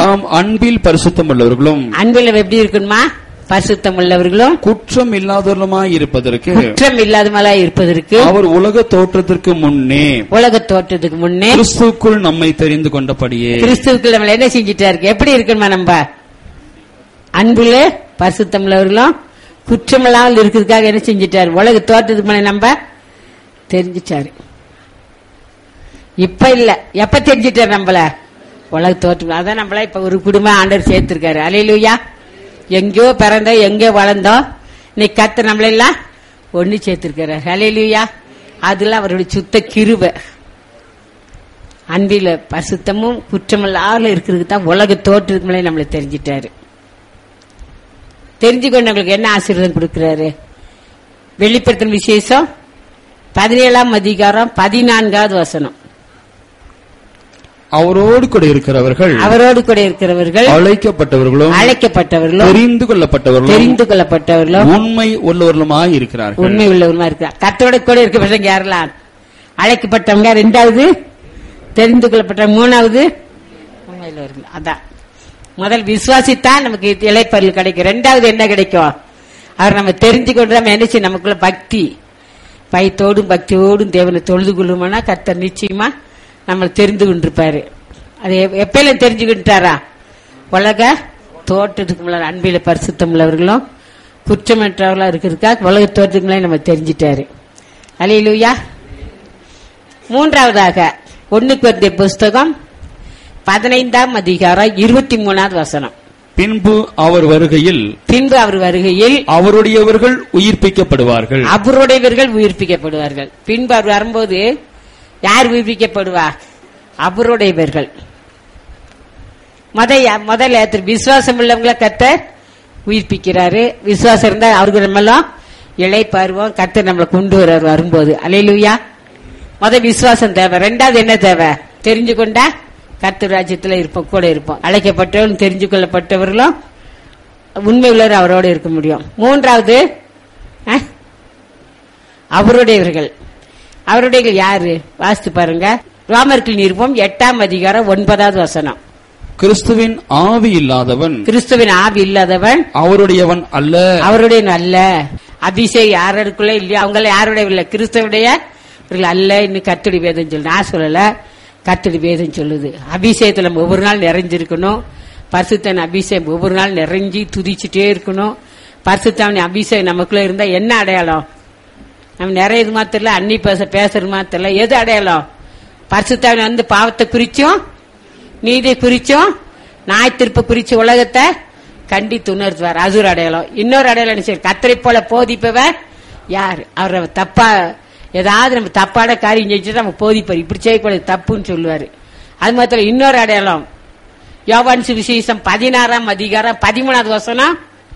நாம் அன்பில் பரிசுத்தம் உள்ளவர்களும் அன்பில் எப்படி இருக்கணுமா பரிசுத்தம் உள்ளவர்களும் குற்றம் இல்லாதவர்களுமாய் இருப்பதற்கு குற்றம் இல்லாதவங்களா இருப்பதற்கு அவர் உலக தோற்றத்திற்கு முன்னே உலக தோற்றத்துக்கு முன்னே கிறிஸ்துக்குள் நம்மை தெரிந்து கொண்டபடியே கிறிஸ்துவுக்கு நம்மள என்ன செஞ்சிட்டாரு எப்படி இருக்கணுமா நம்ம அன்புல பரிசுத்தம் உள்ளவர்களும் குற்றமில்லாமல் இருக்கிறதுக்காக என்ன செஞ்சிட்டாரு உலக தோற்றத்துக்கு முன்னே நம்ம தெரிஞ்சிட்டாரு இப்ப இல்ல எப்ப தெரிஞ்சிட்டாரு நம்மள உலக தோற்றம் அதான் நம்மள இப்ப ஒரு குடும்பம் ஆண்டவர் சேர்த்திருக்காரு அலையிலுயா எங்கேயோ பிறந்தோம் எங்கேயோ வளர்ந்தோம் இன்னைக்கு கத்து நம்மளெல்லாம் ஒண்ணு சேர்த்திருக்காரு அலையிலுயா அதெல்லாம் அவருடைய சுத்த கிருபை அன்பில பரிசுத்தமும் குற்றமில்லாத இருக்கிறதுக்கு தான் உலக தோற்றத்துக்கு மேலே நம்மளை தெரிஞ்சிட்டாரு தெரிஞ்சு கொண்டவங்களுக்கு என்ன ஆசீர்வாதம் கொடுக்கிறாரு வெளிப்படுத்தின விசேஷம் பதினேழாம் அதிகாரம் பதினான்காவது வசனம் அவரோடு கூட இருக்கிறவர்கள் அவரோடு கூட இருக்கிறவர்கள் அழைக்கப்பட்டவர்களும் அழைக்கப்பட்டவர்களும் தெரிந்து கொள்ளப்பட்டவர்களும் தெரிந்து கொள்ளப்பட்டவர்களும் உண்மை உள்ளவர்களுமாய் இருக்கிறார்கள் உண்மை உள்ளவருமா இருக்கிறார் கத்தோட கூட இருக்க யாரெல்லாம் அழைக்கப்பட்டவங்க ரெண்டாவது தெரிந்து கொள்ளப்பட்ட மூணாவது உண்மை உள்ளவர்கள் அதான் முதல் விசுவாசித்தான் நமக்கு இலைப்பொருள் கிடைக்கும் ரெண்டாவது என்ன கிடைக்கும் அவர் நம்ம தெரிஞ்சு கொண்டு நம்ம என்ன செய்யும் நமக்குள்ள பக்தி பயத்தோடும் பக்தியோடும் தேவனை தொழுது கொள்ளுமானா கர்த்தர் நிச்சயமா நம்ம தெரிந்து கொண்டிருப்பாரு அது எப்- எப்பயில தெரிஞ்சுக்கிட்டாரா உலக தோட்டத்துக்கு முன்னாடி அன்பில பரிசுத்தம் உள்ளவர்களும் குற்றமற்றவர்களா இருக்கிறதுக்காக உலக தோட்டத்துக்கு முன்னாடி நம்ம தெரிஞ்சிட்டாரு அலையிலுயா மூன்றாவதாக ஒண்ணுக்கு வந்த புஸ்தகம் பதினைந்தாம் அதிகாரம் இருபத்தி மூணாவது வசனம் பின்பு அவர் வருகையில் பின்பு அவர் வருகையில் அவருடையவர்கள் உயிர்ப்பிக்கப்படுவார்கள் அவருடையவர்கள் உயிர்ப்பிக்கப்படுவார்கள் பின்பு அவர் வரும்போது யார் உயிர்ப்பிக்கப்படுவா அவருடையவர்கள் முத முதல்ல விசுவாசம் உள்ளவங்கள கத்தர் உயிர்ப்பிக்கிறாரு விசுவாசம் இருந்தா அவருக்கு நம்மெல்லாம் இலை பருவம் கத்தர் நம்மளை கொண்டு வர்றார் வரும்போது அலையிலுயா முத விசுவாசம் தேவை ரெண்டாவது என்ன தேவை தெரிஞ்சு கொண்டா கர்த்தர் ராஜ்யத்துல இருப்போம் கூட இருப்போம் அழைக்கப்பட்டவர்களும் தெரிஞ்சு கொள்ளப்பட்டவர்களும் உண்மை உள்ளவர் அவரோட இருக்க முடியும் மூன்றாவது அஹ், அவருடையவர்கள் அவருடையவர்கள் யாரு வாசித்து பாருங்க ரோமர்கள் நிருபம் எட்டாம் அதிகாரம் ஒன்பதாவது வசனம் கிறிஸ்துவின் ஆவி இல்லாதவன் கிறிஸ்துவின் ஆவி இல்லாதவன் அவருடையவன் அல்ல அவருடைய அல்ல அபிஷேக் யாருக்குள்ள இல்லையா அவங்கள யாருடைய இல்ல கிறிஸ்தவருடைய இவர்கள் அல்ல இன்னும் கத்துடி வேதம் சொல்லு நான் சொல்லல கத்துடி வேதம் சொல்லுது அபிஷேகத்துல நம்ம ஒவ்வொரு நாள் நிறைஞ்சிருக்கணும் பரிசுத்தன் அபிஷேகம் ஒவ்வொரு நாள் நிறைஞ்சி துதிச்சுட்டே இருக்கணும் பரிசுத்தாவின் அபிஷேகம் நமக்குள்ள இருந்தா என்ன அடையாளம் நம்ம நிறைய இது மாத்திரல அன்னி பேச பேசுறது மாத்திரல எது அடையாளம் பரிசுத்தாவின் வந்து பாவத்தை குறிச்சும் நீதி குறிச்சும் நாய் திருப்ப குறிச்சு உலகத்தை கண்டித்து உணர்த்துவார் அது ஒரு அடையாளம் இன்னொரு அடையாளம் என்ன செய்வார்? கத்தரை போல போதிப்பவர் யார் அவர் தப்பா ஏதாவது நம்ம தப்பான காரியம் செஞ்சுட்டு நம்ம போதிப்பார் இப்படி செய்யக்கூடாது தப்புன்னு சொல்லுவாரு அது மாத்திரம் இன்னொரு அடையாளம் யோவான் சுவிசேஷம் பதினாறாம் அதிகாரம் பதிமூணாவது வசனம்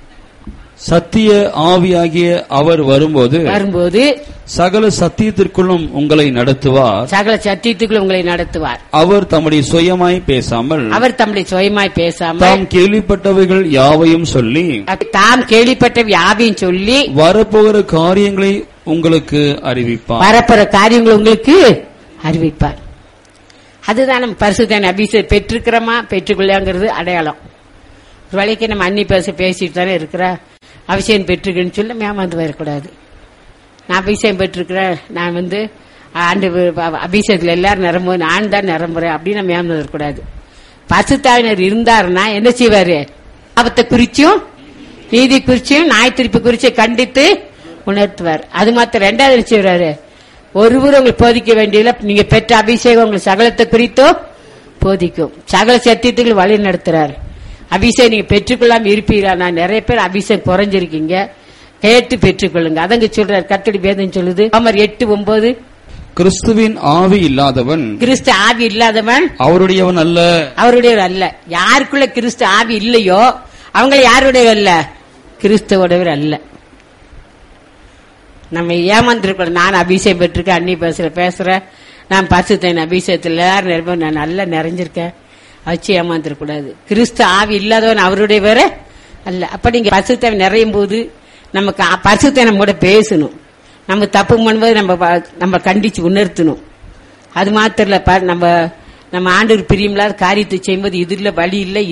சத்திய ஆவியாகிய அவர் வரும்போது வரும்போது சகல சத்தியத்திற்குள்ளும் உங்களை நடத்துவார் சகல சத்தியத்துக்குள் உங்களை நடத்துவார் அவர் தம்முடைய சுயமாய் பேசாமல் அவர் தம்முடைய சுயமாய் பேசாமல் தாம் கேள்விப்பட்டவைகள் யாவையும் சொல்லி தாம் கேள்விப்பட்ட வியாபியும் சொல்லி வரப்போகிற காரியங்களை உங்களுக்கு அறிவிப்பார் வரப்போற காரியங்கள் உங்களுக்கு அறிவிப்பார் அதுதான் நம்ம பரிசுத்தான அபிஷேகம் பெற்றிருக்கிறோமா பெற்றுக்கொள்ளாங்கிறது அடையாளம் ஒரு வேளைக்கு நம்ம அன்னி பேச பேசிட்டு தானே இருக்கிற அபிஷேகம் பெற்றிருக்கேன்னு சொல்லி நம்ம ஏமாந்து வரக்கூடாது நான் அபிஷேகம் பெற்றிருக்கிறேன் நான் வந்து ஆண்டு அபிஷேகத்தில் எல்லாரும் நிரம்பு நான் தான் நிரம்புறேன் அப்படின்னு நம்ம ஏமாந்து வரக்கூடாது பசுத்தாவினர் இருந்தாருன்னா என்ன செய்வாரு ஆபத்தை குறிச்சும் நீதி குறிச்சும் நாய் திருப்பி குறிச்சு கண்டித்து உணர்த்துவார் அது மாத்திரம் ரெண்டாவது என்ன செய்வாரு ஒருவர் உங்களுக்கு போதிக்க வேண்டியதில்லை நீங்க பெற்ற அபிஷேகம் உங்களுக்கு சகலத்தை குறித்தோ போதிக்கும் சகல சத்தியத்துக்கு வழி நடத்துறாரு அபிஷேகம் நீங்க பெற்றுக்கொள்ளாம இருப்பீரா நான் நிறைய பேர் அபிஷேகம் குறைஞ்சிருக்கீங்க கேட்டு பெற்றுக்கொள்ளுங்க அதங்க சொல்றாரு கத்தடி வேதம் சொல்லுது அமர் எட்டு ஒன்பது கிறிஸ்துவின் ஆவி இல்லாதவன் கிறிஸ்து ஆவி இல்லாதவன் அவருடையவன் அல்ல அவருடைய அல்ல யாருக்குள்ள கிறிஸ்து ஆவி இல்லையோ அவங்கள யாருடைய அல்ல கிறிஸ்துவோடவர் அல்ல நம்ம ஏமாந்துருக்கணும் நான் அபிஷேகம் பெற்றிருக்கேன் அன்னி பேசுற பேசுறேன் நான் பசுத்தேன் அபிஷேகத்தில் எல்லாரும் நிரம்ப நான் நல்லா நிறைஞ்சிருக்கேன் வச்சு ஏமாந்துடக்கூடாது கிறிஸ்து ஆவி இல்லாதவன் அவருடைய வேற அல்ல அப்ப நீங்க பசுத்தை நிறையும் போது நமக்கு பசுத்தை நம்ம கூட பேசணும் நம்ம தப்பு பண்ணும்போது நம்ம ப- நம்ம கண்டிச்சு உணர்த்தணும் அது மாத்திரம் இல்ல பாரு, நம்ம நம்ம ஆண்டு பிரியமில்லாத காரியத்தை செய்யும்போது இதுல வழி இல்லை